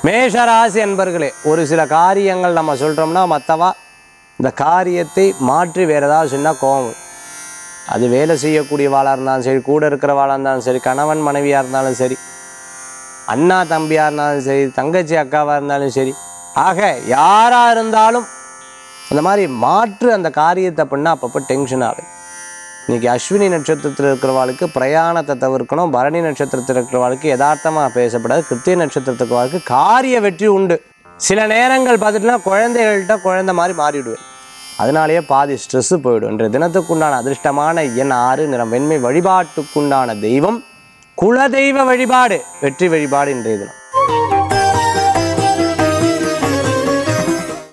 மேஷராசி அன்பர்களே ஒரு சில காரியங்கள் நம்ம சொல்கிறோம்னா மற்றவா இந்த காரியத்தை மாற்றி வேறு ஏதாவது சொன்னால் கோவம் வரும். அது வேலை செய்யக்கூடியவாளாக இருந்தாலும் சரி கூட இருக்கிறவாளாக இருந்தாலும் சரி கணவன் மனைவியாக இருந்தாலும் சரி அண்ணா தம்பியாக இருந்தாலும் சரி தங்கச்சி அக்காவாக இருந்தாலும் சரி ஆக யாராக இருந்தாலும் அந்த மாதிரி மாற்று அந்த காரியத்தை பண்ணால் அப்பப்போ டென்ஷன் ஆகும் இன்னைக்கு அஸ்வினி நட்சத்திரத்தில் இருக்கிறவாளுக்கு பிரயாணத்தை தவிர்க்கணும் பரணி நட்சத்திரத்தில் இருக்கிறவாளுக்கு யதார்த்தமாக பேசப்படாது கிருத்திய நட்சத்திரத்தில் இருக்கிறவாளுக்கு காரிய வெற்றி உண்டு சில நேரங்கள் பார்த்துட்டுனா குழந்தைகள்கிட்ட குழந்தை மாதிரி மாறிவிடுவேன் அதனாலேயே பாதி ஸ்ட்ரெஸ்ஸு போயிடும் இன்றைய தினத்துக்குண்டான அதிர்ஷ்டமான எண் ஆறு நிறம் வெண்மை வழிபாட்டுக்குண்டான தெய்வம் குலதெய்வ வழிபாடு வெற்றி வழிபாடு இன்றைய தினம்